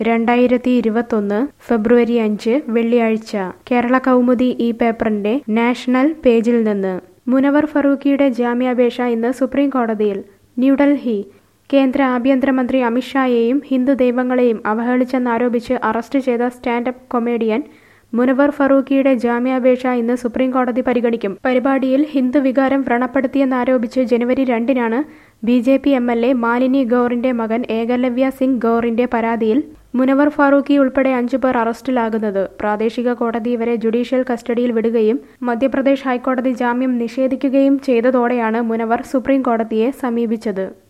രണ്ടായിരത്തി ഇരുപത്തൊന്ന് ഫെബ്രുവരി അഞ്ച് വെള്ളിയാഴ്ച കേരള കൗമുദി ഈ പേപ്പറിന്റെ നാഷണൽ പേജിൽ നിന്ന് മുനവർ ഫറൂഖിയുടെ ജാമ്യാപേക്ഷ ഇന്ന് സുപ്രീം കോടതിയിൽ ന്യൂഡൽഹി കേന്ദ്ര ആഭ്യന്തരമന്ത്രി അമിത്ഷായെയും ഹിന്ദു ദൈവങ്ങളെയും അവഹേളിച്ചെന്നാരോപിച്ച് അറസ്റ്റ് ചെയ്ത സ്റ്റാൻഡപ്പ് കൊമേഡിയൻ മുനവർ ഫറൂഖിയുടെ ജാമ്യാപേക്ഷ ഇന്ന് സുപ്രീം കോടതി പരിഗണിക്കും പരിപാടിയിൽ ഹിന്ദു വികാരം വ്രണപ്പെടുത്തിയെന്നാരോപിച്ച് ജനുവരി രണ്ടിനാണ് B J P M L A Malini ഗൗറിന്റെ മകൻ ഏകലവ്യ സിംഗ് ഗൗറിന്റെ പരാതിയിൽ മുനവർ ഫാറൂഖി ഉൾപ്പെടെ അഞ്ചുപേർ അറസ്റ്റിലാകുന്നത് പ്രാദേശിക കോടതി ഇവരെ ജുഡീഷ്യൽ കസ്റ്റഡിയിൽ വിടുകയും മധ്യപ്രദേശ് ഹൈക്കോടതി ജാമ്യം നിഷേധിക്കുകയും ചെയ്തതോടെയാണ് മുനവർ സുപ്രീം കോടതിയെ സമീപിച്ചത്